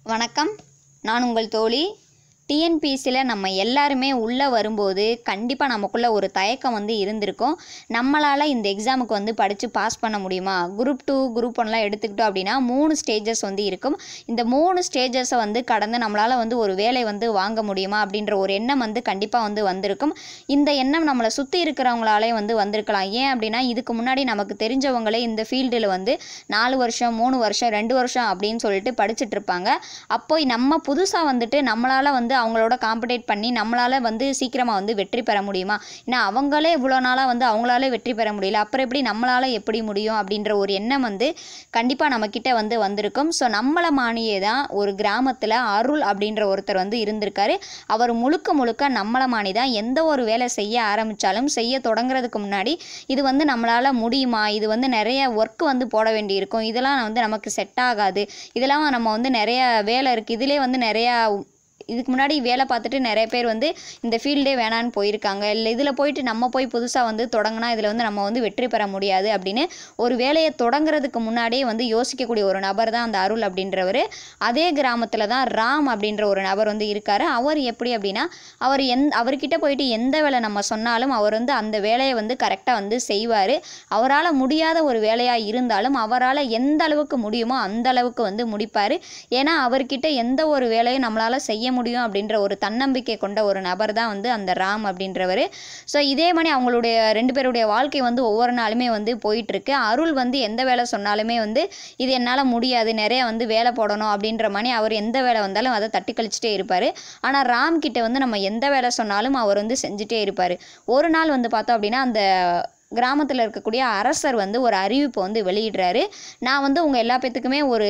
வணக்கம் நான் உங்கள் தோழி டிஎன்பிசியில் நம்ம எல்லாருமே உள்ளே வரும்போது கண்டிப்பாக நமக்குள்ள ஒரு தயக்கம் வந்து இருந்திருக்கும் நம்மளால் இந்த எக்ஸாமுக்கு வந்து படித்து பாஸ் பண்ண முடியுமா குரூப் டூ குரூப் ஒன்லாம் எடுத்துக்கிட்டோம் அப்படின்னா மூணு ஸ்டேஜஸ் வந்து இருக்கும் இந்த மூணு ஸ்டேஜஸை வந்து கடந்து நம்மளால் வந்து ஒரு வேலை வந்து வாங்க முடியுமா அப்படின்ற ஒரு எண்ணம் வந்து கண்டிப்பாக வந்து வந்திருக்கும் இந்த எண்ணம் நம்மளை சுற்றி இருக்கிறவங்களாலே வந்து வந்திருக்கலாம் ஏன் அப்படின்னா இதுக்கு முன்னாடி நமக்கு தெரிஞ்சவங்களே இந்த ஃபீல்டில் வந்து நாலு வருஷம் மூணு வருஷம் ரெண்டு வருஷம் அப்படின்னு சொல்லிட்டு படிச்சுட்டு இருப்பாங்க அப்போ நம்ம புதுசாக வந்துட்டு நம்மளால் வந்து அவங்களோட காம்படேட் பண்ணி நம்மளால் வந்து சீக்கிரமாக வந்து வெற்றி பெற முடியுமா ஏன்னா அவங்களே இவ்வளோ நாளாக வந்து அவங்களாலே வெற்றி பெற முடியல அப்புறம் எப்படி நம்மளால் எப்படி முடியும் அப்படின்ற ஒரு எண்ணம் வந்து கண்டிப்பாக நம்மக்கிட்ட வந்து வந்திருக்கும் ஸோ நம்மளை மானியே தான் ஒரு கிராமத்தில் அருள் அப்படின்ற ஒருத்தர் வந்து இருந்திருக்காரு அவர் முழுக்க முழுக்க நம்மளை மாணி தான் எந்த ஒரு வேலை செய்ய ஆரம்பித்தாலும் செய்ய தொடங்குறதுக்கு முன்னாடி இது வந்து நம்மளால் முடியுமா இது வந்து நிறைய ஒர்க் வந்து போட வேண்டியிருக்கும் இதெல்லாம் வந்து நமக்கு செட் ஆகாது இதெல்லாம் நம்ம வந்து நிறைய வேலை இருக்குது இதிலே வந்து நிறையா இதுக்கு முன்னாடி வேலை பார்த்துட்டு நிறைய பேர் வந்து இந்த ஃபீல்டே வேணான்னு போயிருக்காங்க இல்லை இதில் போயிட்டு நம்ம போய் புதுசாக வந்து தொடங்கினா இதில் வந்து நம்ம வந்து வெற்றி பெற முடியாது அப்படின்னு ஒரு வேலையை தொடங்குறதுக்கு முன்னாடியே வந்து யோசிக்கக்கூடிய ஒரு நபர் தான் அந்த அருள் அப்படின்றவர் அதே கிராமத்தில் தான் ராம் அப்படின்ற ஒரு நபர் வந்து இருக்கார் அவர் எப்படி அப்படின்னா அவர் எந் அவர்கிட்ட போயிட்டு எந்த வேலை நம்ம சொன்னாலும் அவர் வந்து அந்த வேலையை வந்து கரெக்டாக வந்து செய்வார் அவரால் முடியாத ஒரு வேலையாக இருந்தாலும் அவரால் எந்த அளவுக்கு முடியுமோ அந்த அளவுக்கு வந்து முடிப்பார் ஏன்னா அவர்கிட்ட எந்த ஒரு வேலையும் நம்மளால் செய்ய முடியும் அப்படின்ற ஒரு தன்னம்பிக்கை கொண்ட ஒரு நபர் தான் வந்து அந்த ராம் அப்படின்றவர் ஸோ இதே மாதிரி அவங்களுடைய ரெண்டு பேருடைய வாழ்க்கை வந்து ஒவ்வொரு நாளுமே வந்து போயிட்டுருக்கு அருள் வந்து எந்த வேலை சொன்னாலுமே வந்து இது என்னால் முடியாது நிறைய வந்து வேலை போடணும் அப்படின்ற மாதிரி அவர் எந்த வேலை வந்தாலும் அதை தட்டி கழிச்சிட்டே இருப்பார் ஆனால் ராம் கிட்ட வந்து நம்ம எந்த வேலை சொன்னாலும் அவர் வந்து செஞ்சுட்டே இருப்பார் ஒரு நாள் வந்து பார்த்தோம் அப்படின்னா அந்த கிராமத்தில் இருக்கக்கூடிய அரசர் வந்து ஒரு அறிவிப்பை வந்து வெளியிடுறாரு நான் வந்து உங்கள் எல்லா பேத்துக்குமே ஒரு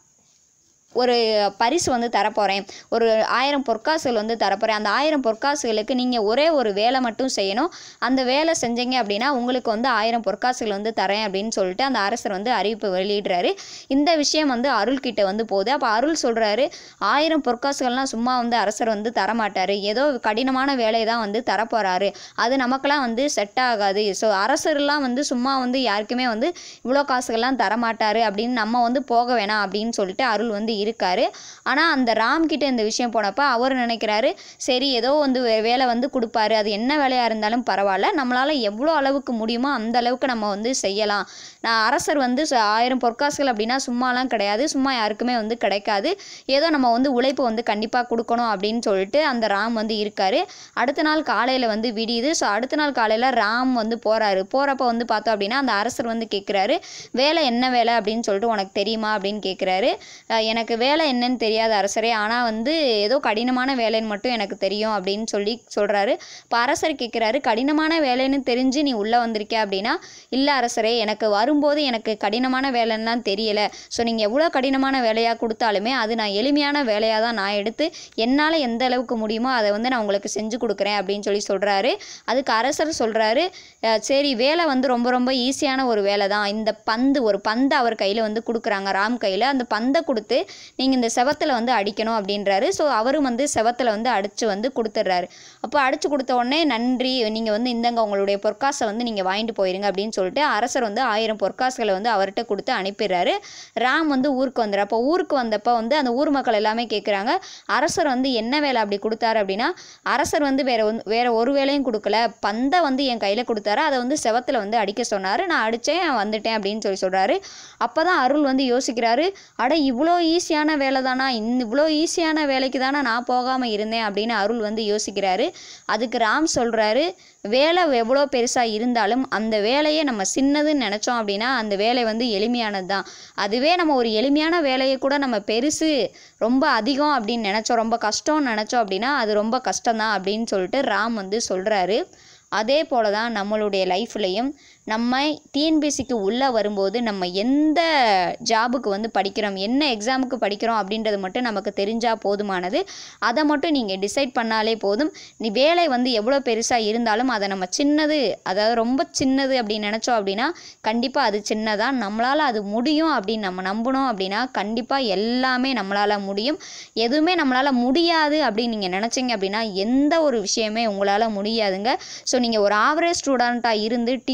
ஒரு பரிசு வந்து தரப்போகிறேன் ஒரு ஆயிரம் பொற்காசுகள் வந்து தரப்போகிறேன் அந்த ஆயிரம் பொற்காசுகளுக்கு நீங்கள் ஒரே ஒரு வேலை மட்டும் செய்யணும் அந்த வேலை செஞ்சீங்க அப்படின்னா உங்களுக்கு வந்து ஆயிரம் பொற்காசுகள் வந்து தரேன் அப்படின்னு சொல்லிட்டு அந்த அரசர் வந்து அறிவிப்பு வெளியிடுறாரு இந்த விஷயம் வந்து அருள் கிட்ட வந்து போகுது அப்போ அருள் சொல்கிறாரு ஆயிரம் பொற்காசுகள்லாம் சும்மா வந்து அரசர் வந்து தரமாட்டார் ஏதோ கடினமான வேலையை தான் வந்து தரப்போகிறாரு அது நமக்கெல்லாம் வந்து செட் ஆகாது ஸோ அரசர்லாம் வந்து சும்மா வந்து யாருக்குமே வந்து இவ்வளோ காசுகள்லாம் தரமாட்டார் அப்படின்னு நம்ம வந்து போக வேணாம் அப்படின்னு சொல்லிட்டு அருள் வந்து இருக்காரு ஆனால் அந்த ராம் கிட்ட இந்த விஷயம் போனப்போ அவர் நினைக்கிறாரு சரி ஏதோ வந்து வே- வேலை வந்து கொடுப்பாரு அது என்ன வேலையாக இருந்தாலும் பரவாயில்ல நம்மளால் எவ்வளோ அளவுக்கு முடியுமோ அந்த அளவுக்கு நம்ம வந்து செய்யலாம் நான் அரசர் வந்து ச- ஆயிரம் பொற்காசுகள் அப்படின்னா சும்மாலாம் கிடையாது சும்மா யாருக்குமே வந்து கிடைக்காது ஏதோ நம்ம வந்து உழைப்பு வந்து கண்டிப்பாக கொடுக்கணும் அப்படின்னு சொல்லிட்டு அந்த ராம் வந்து இருக்காரு அடுத்த நாள் காலையில் வந்து விடியுது ஸோ அடுத்த நாள் காலையில் ராம் வந்து போகிறாரு போகிறப்ப வந்து பார்த்தோம் அப்படின்னா அந்த அரசர் வந்து கேட்குறாரு வேலை என்ன வேலை அப்படின்னு சொல்லிட்டு உனக்கு தெரியுமா அப்படின்னு கேட்குறாரு எனக்கு வேலை என்னன்னு தெரியாது அரசரே ஆனால் வந்து ஏதோ கடினமான வேலைன்னு மட்டும் எனக்கு தெரியும் அப்படின்னு சொல்லி சொல்கிறாரு இப்போ அரசர் கேட்குறாரு கடினமான வேலைன்னு தெரிஞ்சு நீ உள்ளே வந்திருக்க அப்படின்னா இல்லை அரசரே எனக்கு வரும்போது எனக்கு கடினமான வேலைன்னுலாம் தெரியல ஸோ நீங்கள் எவ்வளோ கடினமான வேலையாக கொடுத்தாலுமே அது நான் எளிமையான வேலையாக தான் நான் எடுத்து என்னால் எந்த அளவுக்கு முடியுமோ அதை வந்து நான் உங்களுக்கு செஞ்சு கொடுக்குறேன் அப்படின்னு சொல்லி சொல்கிறாரு அதுக்கு அரசர் சொல்கிறாரு சரி வேலை வந்து ரொம்ப ரொம்ப ஈஸியான ஒரு வேலை தான் இந்த பந்து ஒரு பந்து அவர் கையில் வந்து கொடுக்குறாங்க ராம் கையில் அந்த பந்தை கொடுத்து நீங்கள் இந்த செவத்தில் வந்து அடிக்கணும் அப்படின்றாரு ஸோ அவரும் வந்து செவத்தில் வந்து அடித்து வந்து கொடுத்துட்றாரு அப்போ அடித்து கொடுத்த உடனே நன்றி நீங்கள் வந்து இந்தங்க உங்களுடைய பொற்காசை வந்து நீங்கள் வாங்கிட்டு போயிருங்க அப்படின்னு சொல்லிட்டு அரசர் வந்து ஆயிரம் பொற்காசுகளை வந்து அவர்கிட்ட கொடுத்து அனுப்பிடுறாரு ராம் வந்து ஊருக்கு வந்துடுற அப்போ ஊருக்கு வந்தப்போ வந்து அந்த ஊர் மக்கள் எல்லாமே கேட்குறாங்க அரசர் வந்து என்ன வேலை அப்படி கொடுத்தாரு அப்படின்னா அரசர் வந்து வேற ஒன்று வேற ஒரு வேலையும் கொடுக்கல பந்தை வந்து என் கையில் கொடுத்தாரு அதை வந்து செவத்தில் வந்து அடிக்க சொன்னார் நான் அடித்தேன் வந்துட்டேன் அப்படின்னு சொல்லி சொல்கிறாரு அப்போ தான் அருள் வந்து யோசிக்கிறாரு அட இவ்வளோ ஈஸியான வேலை தானா இந்த இவ்வளோ ஈஸியான வேலைக்கு தானே நான் போகாமல் இருந்தேன் அப்படின்னு அருள் வந்து யோசிக்கிறாரு அதுக்கு ராம் சொல்கிறாரு வேலை எவ்வளோ பெருசாக இருந்தாலும் அந்த வேலையை நம்ம சின்னதுன்னு நினச்சோம் அப்படின்னா அந்த வேலை வந்து எளிமையானது தான் அதுவே நம்ம ஒரு எளிமையான வேலையை கூட நம்ம பெருசு ரொம்ப அதிகம் அப்படின்னு நினச்சோம் ரொம்ப கஷ்டம்னு நினச்சோம் அப்படின்னா அது ரொம்ப கஷ்டம்தான் அப்படின்னு சொல்லிட்டு ராம் வந்து சொல்கிறாரு அதே போல தான் நம்மளுடைய லைஃப்லையும் நம்ம டிஎன்பிசிக்கு உள்ளே வரும்போது நம்ம எந்த ஜாபுக்கு வந்து படிக்கிறோம் என்ன எக்ஸாமுக்கு படிக்கிறோம் அப்படின்றது மட்டும் நமக்கு தெரிஞ்சால் போதுமானது அதை மட்டும் நீங்கள் டிசைட் பண்ணாலே போதும் நீ வேலை வந்து எவ்வளோ பெருசாக இருந்தாலும் அதை நம்ம சின்னது அதாவது ரொம்ப சின்னது அப்படின்னு நினச்சோம் அப்படின்னா கண்டிப்பாக அது சின்னதாக நம்மளால் அது முடியும் அப்படின்னு நம்ம நம்பணும் அப்படின்னா கண்டிப்பாக எல்லாமே நம்மளால் முடியும் எதுவுமே நம்மளால் முடியாது அப்படின்னு நீங்கள் நினச்சிங்க அப்படின்னா எந்த ஒரு விஷயமே உங்களால் முடியாதுங்க ஸோ நீங்கள் ஒரு ஆவரேஜ் ஸ்டூடெண்ட்டாக இருந்து டிஎன்பிசி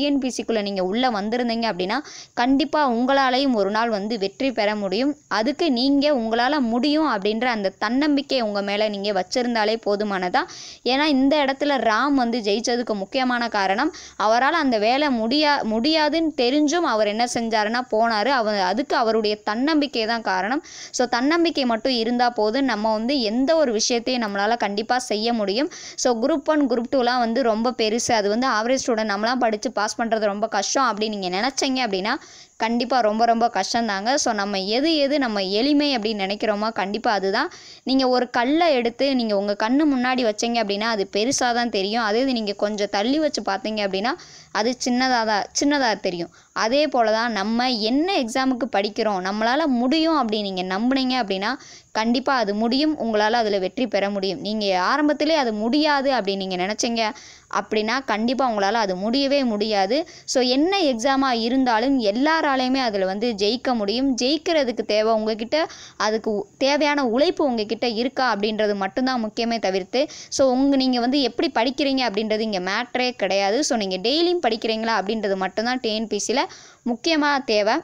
டிஎன்பிசிக்குள்ளே நீங்கள் உள்ளே வந்திருந்தீங்க அப்படின்னா கண்டிப்பாக உங்களாலையும் ஒரு நாள் வந்து வெற்றி பெற முடியும் அதுக்கு நீங்கள் உங்களால் முடியும் அப்படின்ற அந்த தன்னம்பிக்கை உங்கள் மேலே நீங்கள் வச்சுருந்தாலே போதுமானதா ஏன்னா இந்த இடத்துல ராம் வந்து ஜெயிச்சதுக்கு முக்கியமான காரணம் அவரால் அந்த வேலை முடியா முடியாதுன்னு தெரிஞ்சும் அவர் என்ன செஞ்சாருன்னா போனார் அவர் அதுக்கு அவருடைய தன்னம்பிக்கை தான் காரணம் ஸோ தன்னம்பிக்கை மட்டும் இருந்தால் போதும் நம்ம வந்து எந்த ஒரு விஷயத்தையும் நம்மளால் கண்டிப்பாக செய்ய முடியும் ஸோ குரூப் ஒன் குரூப் டூலாம் வந்து ரொம்ப பெருசு அது வந்து ஆவரேஜ் ஸ்டூடெண்ட் நம்மளாம் படித்து பாஸ் பண்ணுறது ரொம்ப கஷ்டம் அப்படின்னு நீங்கள் நினச்சிங்க அப்படின்னா கண்டிப்பாக ரொம்ப ரொம்ப கஷ்டம்தாங்க ஸோ நம்ம எது எது நம்ம எளிமை அப்படின்னு நினைக்கிறோமோ கண்டிப்பாக அதுதான் நீங்கள் ஒரு கல்லை எடுத்து நீங்கள் உங்கள் கண்ணு முன்னாடி வச்சீங்க அப்படின்னா அது பெருசாக தான் தெரியும் அதே இது நீங்கள் கொஞ்சம் தள்ளி வச்சு பார்த்தீங்க அப்படின்னா அது சின்னதாக தான் சின்னதாக தெரியும் அதே போல் தான் நம்ம என்ன எக்ஸாமுக்கு படிக்கிறோம் நம்மளால் முடியும் அப்படின்னு நீங்கள் நம்புனீங்க அப்படின்னா கண்டிப்பாக அது முடியும் உங்களால் அதில் வெற்றி பெற முடியும் நீங்கள் ஆரம்பத்திலே அது முடியாது அப்படின்னு நீங்கள் நினச்சிங்க அப்படின்னா கண்டிப்பாக உங்களால் அது முடியவே முடியாது ஸோ என்ன எக்ஸாமாக இருந்தாலும் எல்லாராலையுமே அதில் வந்து ஜெயிக்க முடியும் ஜெயிக்கிறதுக்கு தேவை உங்ககிட்ட அதுக்கு உ- தேவையான உழைப்பு உங்ககிட்ட இருக்கா அப்படின்றது மட்டும்தான் முக்கியமே தவிர்த்து ஸோ உங்கள் நீங்கள் வந்து எப்படி படிக்கிறீங்க அப்படின்றது இங்கே மேட்ரே கிடையாது ஸோ நீங்கள் டெய்லியும் படிக்கிறீங்களா அப்படின்றது மட்டும்தான் டிஎன்பிசியில் முக்கியமாக தேவை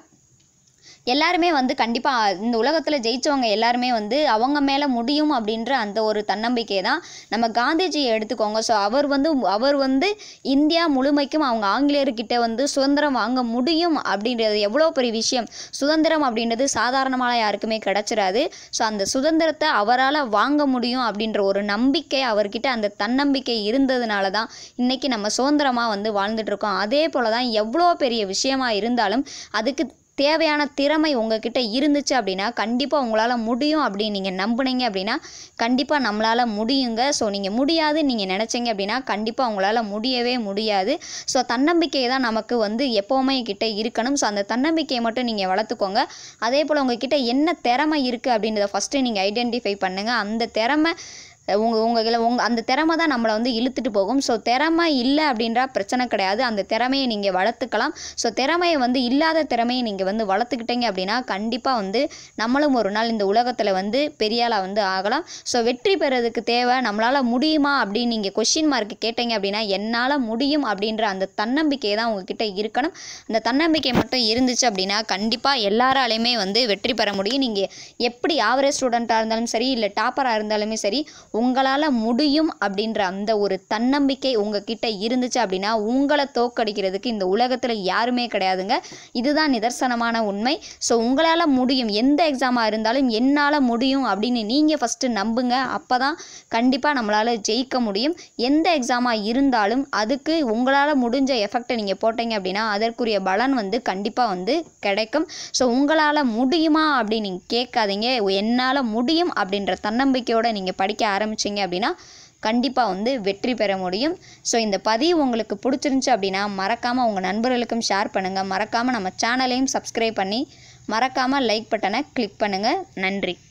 எல்லாருமே வந்து கண்டிப்பாக இந்த உலகத்தில் ஜெயிச்சவங்க எல்லாருமே வந்து அவங்க மேலே முடியும் அப்படின்ற அந்த ஒரு தன்னம்பிக்கை தான் நம்ம காந்திஜியை எடுத்துக்கோங்க ஸோ அவர் வந்து அவர் வந்து இந்தியா முழுமைக்கும் அவங்க ஆங்கிலேயர்கிட்ட வந்து சுதந்திரம் வாங்க முடியும் அப்படின்றது எவ்வளோ பெரிய விஷயம் சுதந்திரம் அப்படின்றது சாதாரணமாக யாருக்குமே கிடச்சிராது ஸோ அந்த சுதந்திரத்தை அவரால் வாங்க முடியும் அப்படின்ற ஒரு நம்பிக்கை அவர்கிட்ட அந்த தன்னம்பிக்கை இருந்ததுனால தான் இன்றைக்கி நம்ம சுதந்திரமாக வந்து வாழ்ந்துட்டு இருக்கோம் அதே போல் தான் எவ்வளோ பெரிய விஷயமா இருந்தாலும் அதுக்கு தேவையான திறமை உங்ககிட்ட இருந்துச்சு அப்படின்னா கண்டிப்பாக உங்களால் முடியும் அப்படின்னு நீங்கள் நம்புனீங்க அப்படின்னா கண்டிப்பாக நம்மளால் முடியுங்க ஸோ நீங்கள் முடியாது நீங்கள் நினச்சிங்க அப்படின்னா கண்டிப்பாக உங்களால் முடியவே முடியாது ஸோ தன்னம்பிக்கை தான் நமக்கு வந்து எப்போவுமே கிட்ட இருக்கணும் ஸோ அந்த தன்னம்பிக்கையை மட்டும் நீங்கள் வளர்த்துக்கோங்க அதே போல் உங்ககிட்ட என்ன திறமை இருக்குது அப்படின்றத ஃபஸ்ட்டு நீங்கள் ஐடென்டிஃபை பண்ணுங்கள் அந்த திறமை உங்கள் உங்கள் உங்கள் அந்த திறமை தான் நம்மளை வந்து இழுத்துட்டு போகும் ஸோ திறமை இல்லை அப்படின்றா பிரச்சனை கிடையாது அந்த திறமையை நீங்கள் வளர்த்துக்கலாம் ஸோ திறமையை வந்து இல்லாத திறமையை நீங்கள் வந்து வளர்த்துக்கிட்டீங்க அப்படின்னா கண்டிப்பாக வந்து நம்மளும் ஒரு நாள் இந்த உலகத்தில் வந்து பெரியாளாக வந்து ஆகலாம் ஸோ வெற்றி பெறதுக்கு தேவை நம்மளால் முடியுமா அப்படின்னு நீங்கள் கொஷின் மார்க் கேட்டீங்க அப்படின்னா என்னால் முடியும் அப்படின்ற அந்த தன்னம்பிக்கை தான் உங்ககிட்ட இருக்கணும் அந்த தன்னம்பிக்கை மட்டும் இருந்துச்சு அப்படின்னா கண்டிப்பாக எல்லாராலையுமே வந்து வெற்றி பெற முடியும் நீங்கள் எப்படி ஆவரேஜ் ஸ்டூடெண்ட்டாக இருந்தாலும் சரி இல்லை டாப்பராக இருந்தாலுமே சரி உங்களால் முடியும் அப்படின்ற அந்த ஒரு தன்னம்பிக்கை உங்ககிட்ட இருந்துச்சு அப்படின்னா உங்களை தோக்கடிக்கிறதுக்கு இந்த உலகத்தில் யாருமே கிடையாதுங்க இதுதான் நிதர்சனமான உண்மை ஸோ உங்களால் முடியும் எந்த எக்ஸாமாக இருந்தாலும் என்னால் முடியும் அப்படின்னு நீங்கள் ஃபஸ்ட்டு நம்புங்க அப்போ தான் கண்டிப்பாக நம்மளால் ஜெயிக்க முடியும் எந்த எக்ஸாமாக இருந்தாலும் அதுக்கு உங்களால் முடிஞ்ச எஃபெக்டை நீங்கள் போட்டீங்க அப்படின்னா அதற்குரிய பலன் வந்து கண்டிப்பாக வந்து கிடைக்கும் ஸோ உங்களால் முடியுமா அப்படின்னு நீங்கள் கேட்காதீங்க என்னால் முடியும் அப்படின்ற தன்னம்பிக்கையோடு நீங்கள் படிக்க ஆரம்பிச்சீங்க அப்படின்னா கண்டிப்பாக வந்து வெற்றி பெற முடியும் ஸோ இந்த பதிவு உங்களுக்கு பிடிச்சிருந்துச்சி அப்படின்னா மறக்காமல் உங்கள் நண்பர்களுக்கும் ஷேர் பண்ணுங்கள் மறக்காமல் நம்ம சேனலையும் சப்ஸ்கிரைப் பண்ணி மறக்காமல் லைக் பட்டனை கிளிக் பண்ணுங்கள் நன்றி